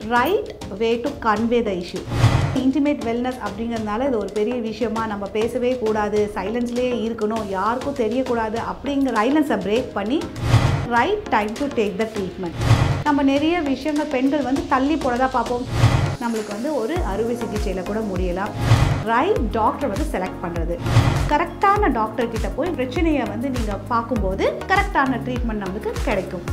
right way to convey the issue intimate wellness அப்படிங்கிறதுனால இது ஒரு பெரிய விஷயமா நம்ம பேசவே கூடாது சைலன்ஸ்லேயே இருக்கணும் யாருக்கும் தெரியக்கூடாது அப்படிங்கிற சைலன்ஸை பிரேக் பண்ணி right time to take the treatment நம்ம நிறைய விஷயங்கள் பெண்கள் வந்து தள்ளி போடதா பார்ப்போம் நம்மளுக்கு வந்து ஒரு அறுவை சிகிச்சையில் கூட முடியலாம் ரைட் டாக்டர் வந்து செலக்ட் பண்ணுறது கரெக்டான டாக்டர் கிட்ட போய் பிரச்சனையை வந்து நீங்கள் பார்க்கும்போது கரெக்டான ட்ரீட்மெண்ட் நம்மளுக்கு கிடைக்கும்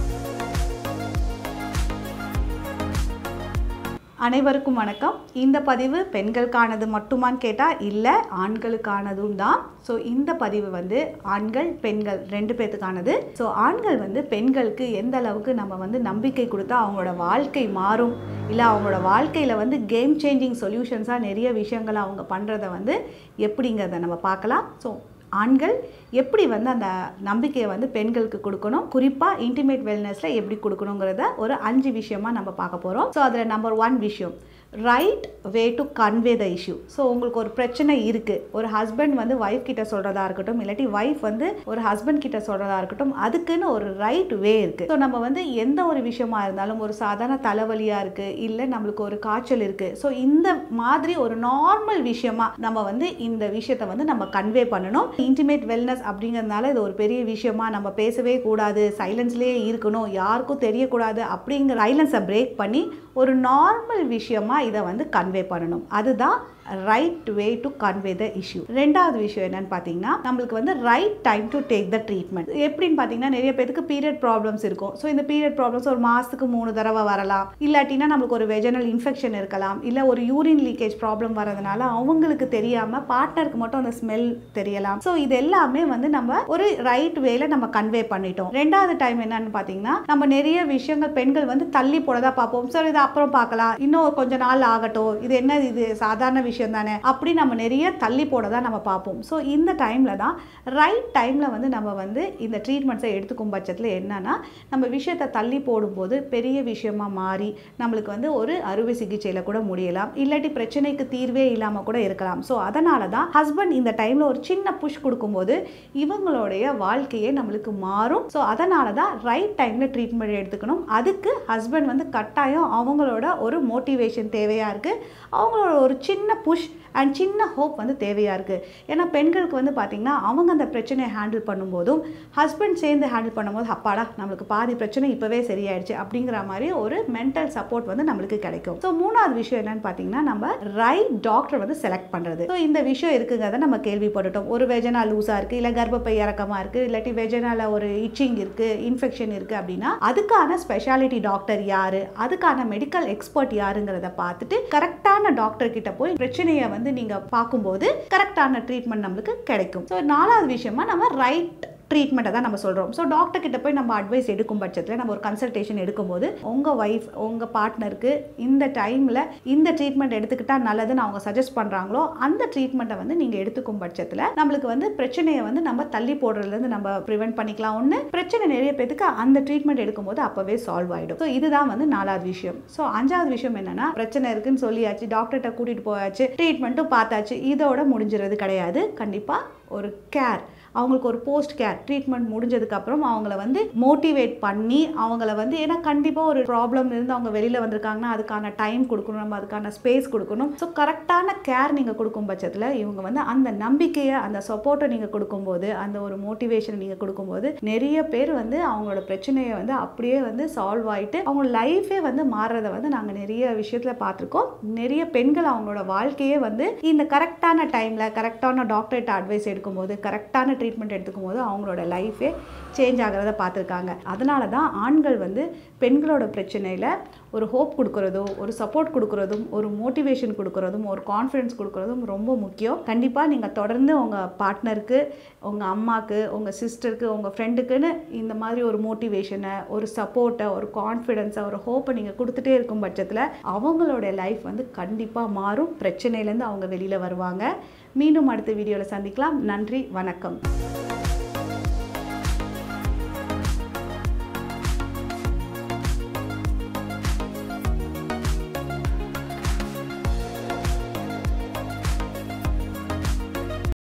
அனைவருக்கும் வணக்கம் இந்த பதிவு பெண்களுக்கானது மட்டுமான்னு கேட்டால் இல்லை ஆண்களுக்கானதும் தான் ஸோ இந்த பதிவு வந்து ஆண்கள் பெண்கள் ரெண்டு பேர்த்துக்கானது ஸோ ஆண்கள் வந்து பெண்களுக்கு எந்த அளவுக்கு நம்ம வந்து நம்பிக்கை கொடுத்தா அவங்களோட வாழ்க்கை மாறும் இல்லை அவங்களோட வாழ்க்கையில் வந்து கேம் சேஞ்சிங் சொல்யூஷன்ஸாக நிறைய விஷயங்களை அவங்க பண்ணுறத வந்து எப்படிங்கிறத நம்ம பார்க்கலாம் ஸோ ஆண்கள் எப்படி வந்து அந்த நம்பிக்கையை வந்து பெண்களுக்கு கொடுக்கணும் குறிப்பாக இன்டிமேட் வெல்னஸில் எப்படி கொடுக்கணுங்கிறத ஒரு அஞ்சு விஷயமா நம்ம பார்க்க போகிறோம் ஸோ அதில் நம்பர் ஒன் விஷயம் right way to convey the issue so உங்களுக்கு ஒரு பிரச்சனை இருக்குது ஒரு ஹஸ்பண்ட் வந்து ஒய்ஃப் கிட்ட சொல்கிறதா இருக்கட்டும் இல்லாட்டி ஒய்ஃப் வந்து ஒரு ஹஸ்பண்ட் கிட்ட சொல்கிறதா இருக்கட்டும் அதுக்குன்னு ஒரு ரைட் வே இருக்குது ஸோ நம்ம வந்து எந்த ஒரு விஷயமா இருந்தாலும் ஒரு சாதாரண தலைவலியாக இருக்குது இல்லை நம்மளுக்கு ஒரு காய்ச்சல் இருக்குது ஸோ இந்த மாதிரி ஒரு நார்மல் விஷயமா நம்ம வந்து இந்த விஷயத்தை வந்து நம்ம கன்வே பண்ணணும் இன்டிமேட் வெல்னஸ் அப்படிங்கிறதுனால இது ஒரு பெரிய விஷயமா நம்ம பேசவே கூடாது சைலன்ஸ்லேயே இருக்கணும் யாருக்கும் தெரியக்கூடாது அப்படிங்கிற சைலன்ஸை பிரேக் பண்ணி ஒரு நார்மல் விஷயமா இதை வந்து கன்வே பண்ணணும் அதுதான் right way to convey the issue ரெண்டாவது விஷயம் என்னன்னு பார்த்தீங்கன்னா நம்மளுக்கு வந்து right time to take the treatment எப்படின்னு பார்த்தீங்கன்னா நிறைய பேருக்கு பீரியட் ப்ராப்ளம்ஸ் இருக்கும் ஸோ இந்த பீரியட் ப்ராப்ளம்ஸ் ஒரு மாதத்துக்கு மூணு தடவை வரலாம் இல்லாட்டினா நம்மளுக்கு ஒரு வெஜனல் இன்ஃபெக்ஷன் இருக்கலாம் இல்லை ஒரு யூரின் லீக்கேஜ் ப்ராப்ளம் வரதுனால அவங்களுக்கு தெரியாமல் பார்ட்னருக்கு மட்டும் அந்த ஸ்மெல் தெரியலாம் ஸோ இது எல்லாமே வந்து நம்ம ஒரு ரைட் வேல நம்ம கன்வே பண்ணிட்டோம் ரெண்டாவது டைம் என்னன்னு பார்த்தீங்கன்னா நம்ம நிறைய விஷயங்கள் பெண்கள் வந்து தள்ளி போடதா பார்ப்போம் சார் இதை அப்புறம் பார்க்கலாம் இன்னும் கொஞ்ச நாள் ஆகட்டும் இது என்ன இது சாதாரண விஷயம் தானே அப்படி நம்ம நிறைய தள்ளி போட தான் நம்ம பார்ப்போம் ஸோ இந்த டைமில் தான் ரைட் டைமில் வந்து நம்ம வந்து இந்த ட்ரீட்மெண்ட்ஸை எடுத்துக்கும் பட்சத்தில் என்னன்னா நம்ம விஷயத்தை தள்ளி போடும்போது பெரிய விஷயமா மாறி நம்மளுக்கு வந்து ஒரு அறுவை சிகிச்சையில் கூட முடியலாம் இல்லாட்டி பிரச்சனைக்கு தீர்வே இல்லாமல் கூட இருக்கலாம் ஸோ அதனால தான் ஹஸ்பண்ட் இந்த டைமில் ஒரு சின்ன புஷ் கொடுக்கும்போது இவங்களுடைய வாழ்க்கையே நம்மளுக்கு மாறும் ஸோ அதனால தான் ரைட் டைமில் ட்ரீட்மெண்ட் எடுத்துக்கணும் அதுக்கு ஹஸ்பண்ட் வந்து கட்டாயம் அவங்களோட ஒரு மோட்டிவேஷன் தேவையாக இருக்குது அவங்களோட ஒரு சின்ன புஷ் அண்ட் சின்ன ஹோப் வந்து தேவையாக இருக்குது ஏன்னா பெண்களுக்கு வந்து பார்த்திங்கன்னா அவங்க அந்த பிரச்சனையை ஹேண்டில் பண்ணும்போதும் ஹஸ்பண்ட் சேர்ந்து ஹேண்டில் பண்ணும்போது அப்பாடா நம்மளுக்கு பாதி பிரச்சனை இப்போவே சரியாயிடுச்சு அப்படிங்கிற மாதிரி ஒரு மென்டல் சப்போர்ட் வந்து நம்மளுக்கு கிடைக்கும் ஸோ மூணாவது விஷயம் என்னன்னு பார்த்தீங்கன்னா நம்ம ரைட் டாக்டர் வந்து செலக்ட் பண்ணுறது ஸோ இந்த விஷயம் இருக்குங்கிறத நம்ம கேள்விப்பட்டுட்டோம் ஒரு வெஜனா லூஸாக இருக்குது இல்லை கர்ப்பப்பை இறக்கமாக இருக்குது இல்லாட்டி வெஜனால ஒரு இச்சிங் இருக்குது இன்ஃபெக்ஷன் இருக்குது அப்படின்னா அதுக்கான ஸ்பெஷாலிட்டி டாக்டர் யார் அதுக்கான மெடிக்கல் எக்ஸ்பர்ட் யாருங்கிறத பார்த்துட்டு கரெக்டான டாக்டர் கிட்ட போய் பிரச்சனையை வந்து நீங்கள் பார்க்கும்போது கரெக்டான ட்ரீட்மெண்ட் நம்மளுக்கு கிடைக்கும் ஸோ நாலாவது விஷயமா நம்ம ரைட் ட்ரீட்மெண்ட்டை தான் நம்ம சொல்கிறோம் ஸோ டாக்டர் கிட்ட போய் நம்ம அட்வைஸ் எடுக்கும் பட்சத்தில் நம்ம ஒரு கன்சல்டேஷன் எடுக்கும்போது உங்கள் ஒய்ஃப் உங்கள் பார்ட்னருக்கு இந்த டைமில் இந்த ட்ரீட்மெண்ட் எடுத்துக்கிட்டால் நல்லதுன்னு அவங்க சஜஸ்ட் பண்ணுறாங்களோ அந்த ட்ரீட்மெண்ட்டை வந்து நீங்கள் எடுத்துக்கும் பட்சத்தில் நம்மளுக்கு வந்து பிரச்சனையை வந்து நம்ம தள்ளி போடுறதுலேருந்து நம்ம ப்ரிவெண்ட் பண்ணிக்கலாம் ஒன்று பிரச்சனை நிறைய பேத்துக்கு அந்த ட்ரீட்மெண்ட் எடுக்கும்போது அப்போவே சால்வ் ஆகிடும் ஸோ இதுதான் வந்து நாலாவது விஷயம் ஸோ அஞ்சாவது விஷயம் என்னன்னா பிரச்சனை இருக்குன்னு சொல்லியாச்சு டாக்டர்கிட்ட கூட்டிகிட்டு போயாச்சு ட்ரீட்மெண்ட்டும் பார்த்தாச்சு இதோட முடிஞ்சிறது கிடையாது கண்டிப்பாக ஒரு கேர் அவங்களுக்கு ஒரு போஸ்ட் கேர் ட்ரீட்மெண்ட் முடிஞ்சதுக்கப்புறம் அவங்கள வந்து மோட்டிவேட் பண்ணி அவங்கள வந்து ஏன்னா கண்டிப்பாக ஒரு ப்ராப்ளம் இருந்து அவங்க வெளியில் வந்திருக்காங்கன்னா அதுக்கான டைம் கொடுக்கணும் நம்ம அதுக்கான ஸ்பேஸ் கொடுக்கணும் ஸோ கரெக்டான கேர் நீங்கள் கொடுக்கும் பட்சத்தில் இவங்க வந்து அந்த நம்பிக்கையை அந்த சப்போர்ட்டை நீங்கள் கொடுக்கும்போது அந்த ஒரு மோட்டிவேஷனை நீங்கள் கொடுக்கும்போது நிறைய பேர் வந்து அவங்களோட பிரச்சனையை வந்து அப்படியே வந்து சால்வ் ஆகிட்டு அவங்க லைஃபே வந்து மாறுறத வந்து நாங்கள் நிறைய விஷயத்தில் பார்த்துருக்கோம் நிறைய பெண்கள் அவங்களோட வாழ்க்கையே வந்து இந்த கரெக்டான டைமில் கரெக்டான டாக்டர்கிட்ட அட்வைஸ் எடுக்கும்போது கரெக்டான ட்ரீட்மெண்ட் எடுத்துக்கும் போது அவங்களோட லைஃபே சேஞ்ச் ஆகிறத பார்த்துருக்காங்க அதனால தான் ஆண்கள் வந்து பெண்களோட பிரச்சனையில் ஒரு ஹோப் கொடுக்குறதும் ஒரு சப்போர்ட் கொடுக்குறதும் ஒரு மோட்டிவேஷன் கொடுக்குறதும் ஒரு கான்ஃபிடென்ஸ் கொடுக்குறதும் ரொம்ப முக்கியம் கண்டிப்பாக நீங்கள் தொடர்ந்து உங்கள் பார்ட்னருக்கு உங்கள் அம்மாவுக்கு உங்கள் சிஸ்டருக்கு உங்கள் ஃப்ரெண்டுக்குன்னு இந்த மாதிரி ஒரு மோட்டிவேஷனை ஒரு சப்போர்ட்டை ஒரு கான்ஃபிடென்ஸை ஒரு ஹோப்பை நீங்கள் கொடுத்துட்டே இருக்கும் பட்சத்தில் அவங்களோட லைஃப் வந்து கண்டிப்பாக மாறும் பிரச்சனையிலேருந்து அவங்க வெளியில் வருவாங்க மீண்டும் அடுத்த வீடியோவில் சந்திக்கலாம் நன்றி வணக்கம்